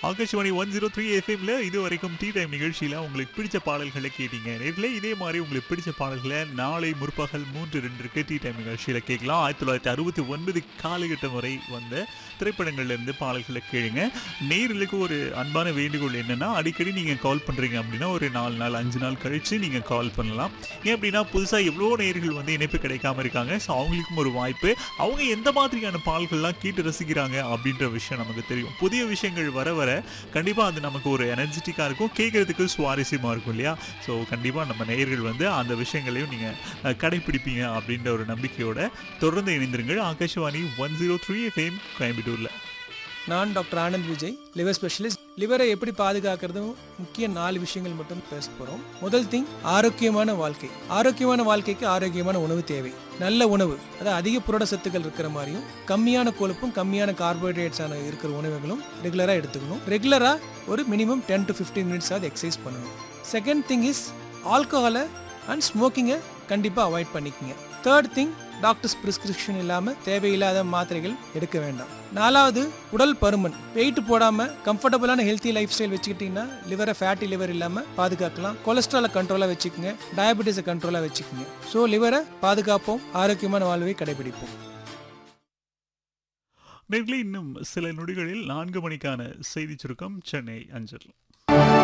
Akashvani one zero three எஃப்எம்ல இது வரைக்கும் டீ டைம் நிகழ்ச்சியில் உங்களுக்கு பிடிச்ச பாடல்களை கேட்டீங்க நேர்களே இதே மாதிரி உங்களுக்கு பிடிச்ச பாடல்களை நாளை முற்பகல் மூன்று ரெண்டுக்கு டீ டைம் நிகழ்ச்சியில் கேட்கலாம் ஆயிரத்தி தொள்ளாயிரத்தி அறுபத்தி ஒன்பது காலகட்டம் வரை வந்த திரைப்படங்கள்ல இருந்து பாடல்களை கேளுங்க நேர்களுக்கு ஒரு அன்பான வேண்டுகோள் என்னன்னா அடிக்கடி நீங்கள் கால் பண்ணுறீங்க அப்படின்னா ஒரு நாலு நாள் அஞ்சு நாள் கழிச்சு நீங்கள் கால் பண்ணலாம் ஏன் அப்படின்னா புதுசாக எவ்வளோ நேர்கள் வந்து இணைப்பு கிடைக்காம இருக்காங்க ஸோ அவங்களுக்கும் ஒரு வாய்ப்பு அவங்க எந்த மாதிரியான பாடல்கள்லாம் கேட்டு ரசிக்கிறாங்க அப்படின்ற விஷயம் நமக்கு தெரியும் புதிய விஷயங்கள் வர வர கண்டிப்பாக அது நமக்கு ஒரு எனர்ஜெட்டிக்காக இருக்கும் கேட்கறதுக்கு சுவாரஸ்யமாக இருக்கும் இல்லையா ஸோ கண்டிப்பாக நம்ம நேயர்கள் வந்து அந்த விஷயங்களையும் நீங்கள் கடைப்பிடிப்பீங்க அப்படின்ற ஒரு நம்பிக்கையோட தொடர்ந்து இணைந்திருங்கள் Akashvani one zero three FM கோயம்புத்தூரில் நான் doctor Anand Vijay liver specialist லிவரை எப்படி பாதுகாக்கிறதும் முக்கிய நாலு விஷயங்கள் மட்டும் பேச போகிறோம் முதல் திங் ஆரோக்கியமான வாழ்க்கை ஆரோக்கியமான வாழ்க்கைக்கு ஆரோக்கியமான உணவு தேவை நல்ல உணவு அதாவது அதிக புரட சத்துக்கள் இருக்கிற மாதிரியும் கம்மியான கொழுப்பும் கம்மியான கார்போஹைட்ரேட்ஸான இருக்கிற உணவுகளும் ரெகுலராக எடுத்துக்கணும் ரெகுலராக ஒரு minimum ten to fifteen minutes ஆகுது எக்ஸசைஸ் பண்ணணும் செகண்ட் திங் இஸ் ஆல்கஹாலை அண்ட் ஸ்மோக்கிங்கை கண்டிப்பாக அவாய்ட் பண்ணிக்கங்க தேர்ட் திங் டாக்டர்ஸ் பிரிஸ்கிரிப்ஷன் இல்லாமல் தேவையில்லாத மாத்திரைகள் எடுக்க வேண்டாம் நாலாவது உடல் பருமன் வெயிட் போடாமல் கம்ஃபர்டபுளான ஹெல்த்தி லைஃப் ஸ்டைல் வச்சுக்கிட்டிங்கன்னா லிவரை ஃபேட்டி லிவர் இல்லாமல் பாதுகாக்கலாம் கொலஸ்ட்ராலை கண்ட்ரோலாக வச்சுக்கோங்க டயபெட்டிஸை கண்ட்ரோலாக வச்சுக்கோங்க ஸோ லிவரை பாதுகாப்போம் ஆரோக்கியமான வாழ்வை கடைபிடிப்போம் நேர்களே இன்னும் சில நொடிகளில் நான்கு மணிக்கான செய்தி சுருக்கம் சென்னை அஞ்சல்